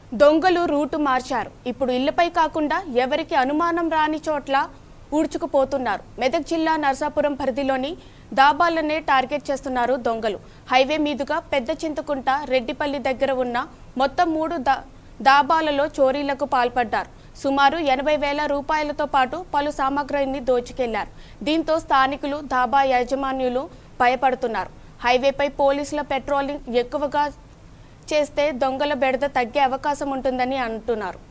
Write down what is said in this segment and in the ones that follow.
దొంగలు రూటు మార్చారు ఇప్పుడు ఇళ్లపై కాకుండా ఎవరికి అనుమానం రాని చోట్ల ఊడ్చుకుపోతున్నారు మెదక్ జిల్లా నర్సాపురం పరిధిలోని దాబాలనే టార్గెట్ చేస్తున్నారు దొంగలు హైవే మీదుగా పెద్ద చింతకుంట రెడ్డిపల్లి దగ్గర ఉన్న మొత్తం మూడు దా దాబాలలో చోరీలకు పాల్పడ్డారు సుమారు ఎనభై వేల రూపాయలతో పాటు పలు సామాగ్రిని దోచుకెళ్లారు దీంతో స్థానికులు దాబా యాజమాన్యులు భయపడుతున్నారు హైవేపై పోలీసుల పెట్రోలింగ్ ఎక్కువగా చేస్తే దొంగల బెడద తగ్గే అవకాశం ఉంటుందని అంటున్నారు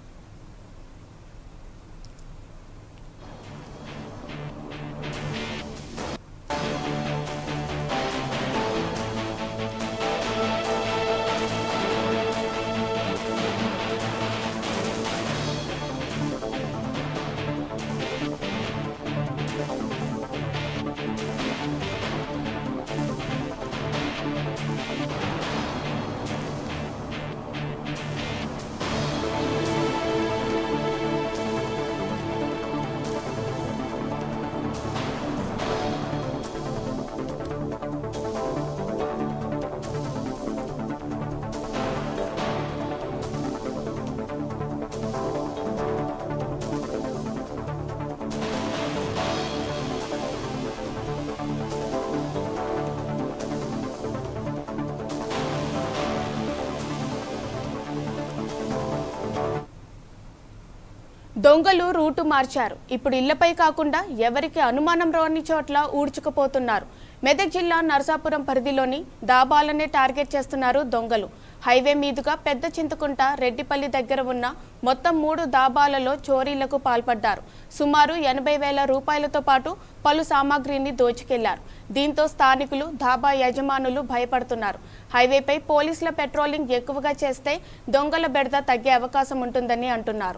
దొంగలు రూటు మార్చారు ఇప్పుడు ఇళ్లపై కాకుండా ఎవరికి అనుమానం రాని చోట్ల ఊడ్చుకుపోతున్నారు మెదక్ జిల్లా నరసాపురం పరిధిలోని దాబాలనే టార్గెట్ చేస్తున్నారు దొంగలు హైవే మీదుగా పెద్ద చింతకుంట రెడ్డిపల్లి దగ్గర ఉన్న మొత్తం మూడు దాబాలలో చోరీలకు పాల్పడ్డారు సుమారు ఎనభై వేల రూపాయలతో పాటు పలు సామాగ్రిని దోచుకెళ్లారు దీంతో స్థానికులు ధాబా యజమానులు భయపడుతున్నారు హైవేపై పోలీసుల పెట్రోలింగ్ ఎక్కువగా చేస్తే దొంగల బెడద తగ్గే అవకాశం ఉంటుందని అంటున్నారు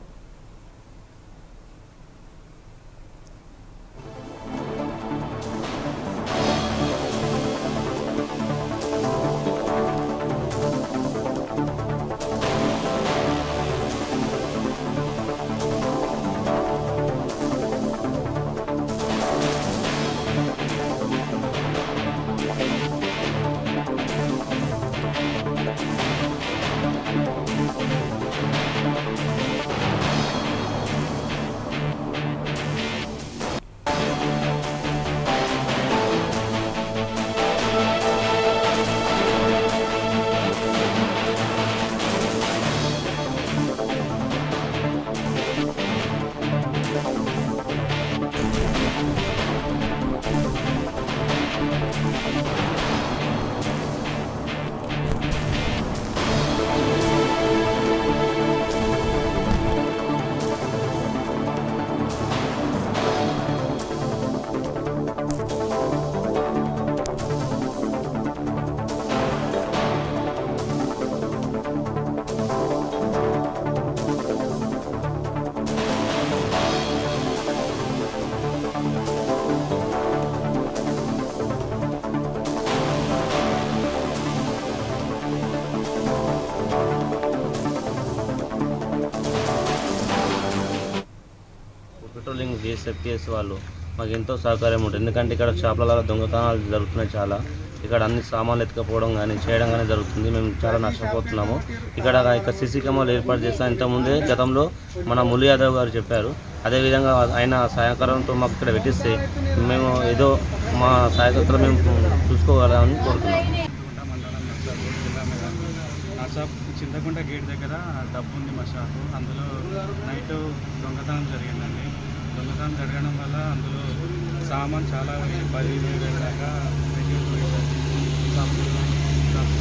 పెట్రోలింగ్ సిఎస్ వాళ్ళు మాకు ఎంతో సహకారం ఉంటుంది ఎందుకంటే ఇక్కడ షాపులలో దొంగతనాలు జరుగుతున్నాయి చాలా ఇక్కడ అన్ని సామాన్లు ఎత్తుకపోవడం కానీ చేయడం కానీ జరుగుతుంది మేము చాలా నష్టపోతున్నాము ఇక్కడ ఇక్కడ సీసీ కెమెరాలు ఏర్పాటు చేస్తాం ఇంతకుముందే గతంలో మన ములి యాదవ్ గారు చెప్పారు అదేవిధంగా ఆయన సహకారంతో మాకు ఇక్కడ పెట్టిస్తే మేము ఏదో మా సహాయకతలు మేము చూసుకోగలమని కోరుతున్నాం చింతకుంట మండలం నర్సాపూర్ జిల్లా మెదక్ నర్సాప్ చింతకుంట గేట్ దగ్గర డబ్బు ఉంది మా షాపు అందులో నైట్ దొంగతనం జరిగిందండి దొంగతనం జరగడం వల్ల అందులో సామాన్ చాలా పోయి పది ఇరవై వేల దాకా వెళ్ళిపోయింది షాపు- షాపు.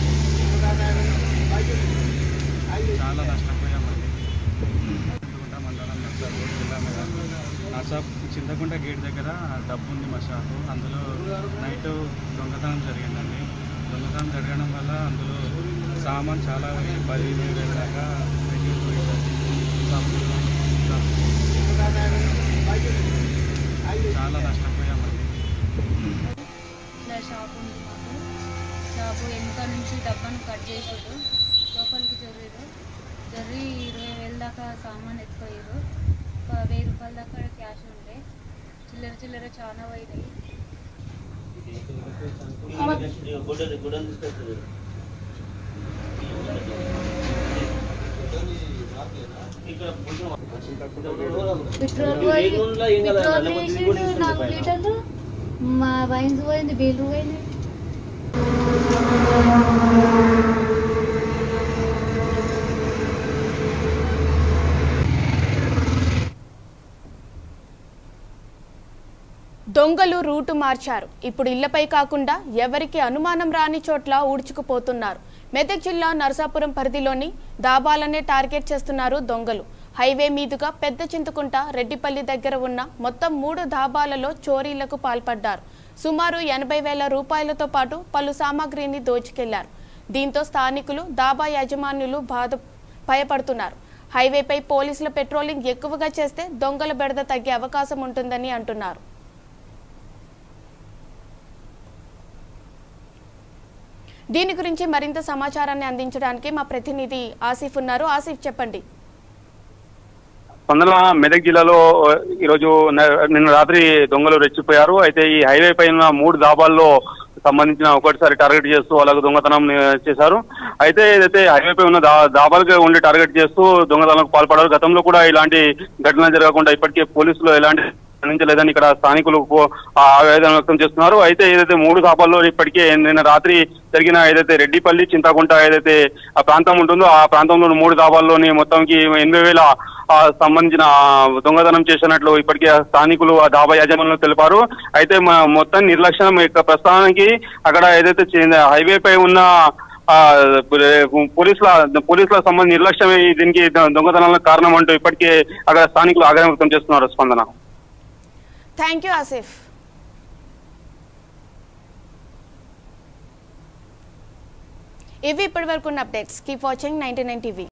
చాలా నష్టపోయామండి చింతకుంట మండలం నర్సాపూర్ జిల్లా మెదక్ నర్సాప్ చింతకుంట గేట్ దగ్గర డబ్బు ఉంది మా షాపు అందులో నైట్ దొంగతనం జరిగిందండి దొంగతనం జరగడం వల్ల అందులో సామాన్ చాలా పోయి పది ఇరవై వేల దాకా వెళ్ళిపోయింది షాపు- షాపు. చాలా నష్టపోయామండి ఇట్లా షాప్ ఉంది మాకు షాపు వెనుక నుంచి డబ్బాను కట్ చేసారు లోపలికి జర్రీరు జర్రి ఇరవై వేల దాకా సామాన్ ఎత్తుకోయారు ఒక వెయ్యి రూపాయల దాకా క్యాష్ ఉండే చిల్లర చిల్లర చాలా పోయినాయి గుడ్డలు గుడ్డలు తీసుకొచ్చారు పెట్రోల్ ఈ పోయి వేగుండ్లో ఏం కదా, పెట్రోల్ లేకపోతే ఇది వేసిండు కూడా తీస్తుంది నాలుగు పైన. లీటర్లు మా వైన్స్ పోయింది బీర్లు పోయింది దొంగలు రూటు మార్చారు ఇప్పుడు ఇళ్లపై కాకుండా ఎవరికి అనుమానం రాని చోట్ల ఊడ్చుకుపోతున్నారు మెదక్ జిల్లా నరసాపురం పరిధిలోని దాబాలనే టార్గెట్ చేస్తున్నారు దొంగలు హైవే మీదుగా పెద్ద చింతకుంట రెడ్డిపల్లి దగ్గర ఉన్న మొత్తం మూడు దాబాలలో చోరీలకు పాల్పడ్డారు సుమారు ఎనభై వేల రూపాయలతో పాటు పలు సామాగ్రిని దోచుకెళ్లారు దీంతో స్థానికులు దాబా యజమానులు బాధ భయపడుతున్నారు హైవేపై పోలీసుల పెట్రోలింగ్ ఎక్కువగా చేస్తే దొంగల బెడద తగ్గే అవకాశం ఉంటుందని అంటున్నారు దీని గురించి మరింత సమాచారాన్ని అందించడానికి మా ప్రతినిధి ఆసిఫ్ ఉన్నారు ఆసిఫ్ చెప్పండి స్పందన మెదక్ జిల్లాలో ఈరోజు న- నిన్న రాత్రి దొంగలు రెచ్చిపోయారు అయితే ఈ హైవే పైన మూడు దాబాల్లో సంబంధించిన ఒకటిసారి టార్గెట్ చేస్తూ వాళ్ళకు దొంగతనం ఆ, చేశారు అయితే ఏదైతే హైవే పై ఉన్న దా- దాబాలుగా ఉండి టార్గెట్ చేస్తూ దొంగతనాలకు పాల్పడారు గతంలో కూడా ఇలాంటి ఘటనలు జరగకుండా ఇప్పటికే పోలీసులు ఎలాంటి గమనించలేదని ఇక్కడ స్థానికులు కో- ఆ ఆవేదన వ్యక్తం చేస్తున్నారు అయితే ఏదైతే మూడు దాబాల్లో ఇప్పటికే నిన్న రాత్రి జరిగిన ఏదైతే రెడ్డిపల్లి చింతకుంట ఏదైతే ఆ ప్రాంతం ఉంటుందో ఆ ప్రాంతంలో మూడు దాబాల్లోని మొత్తంకి ఎనభై వేల ఆ, సంబంధించిన ఆ, దొంగతనం చేసినట్లు ఇప్పటికే ఆ స్థానికులు ఆ డాబా యాజమాన్యులు తెలిపారు అయితే మ- మొత్తం నిర్లక్ష్యం ఇక ప్రస్తుతానికి అక్కడ ఏదైతే చి- హైవే పై ఉన్న ఆ, పు- పోలీసుల పోలీసుల సంబంధించిన నిర్లక్ష్యం ఈ దీనికి ద- దొంగతనాలకు కారణం అంటూ ఇప్పటికే అక్కడ స్థానికులు ఆగ్రహం వ్యక్తం చేస్తున్నారు స్పందన థ్యాంక్ యూ ఆసిఫ్ ఇవి ఇప్పటి వరకు ఉన్న updates keep watching ninety nine TV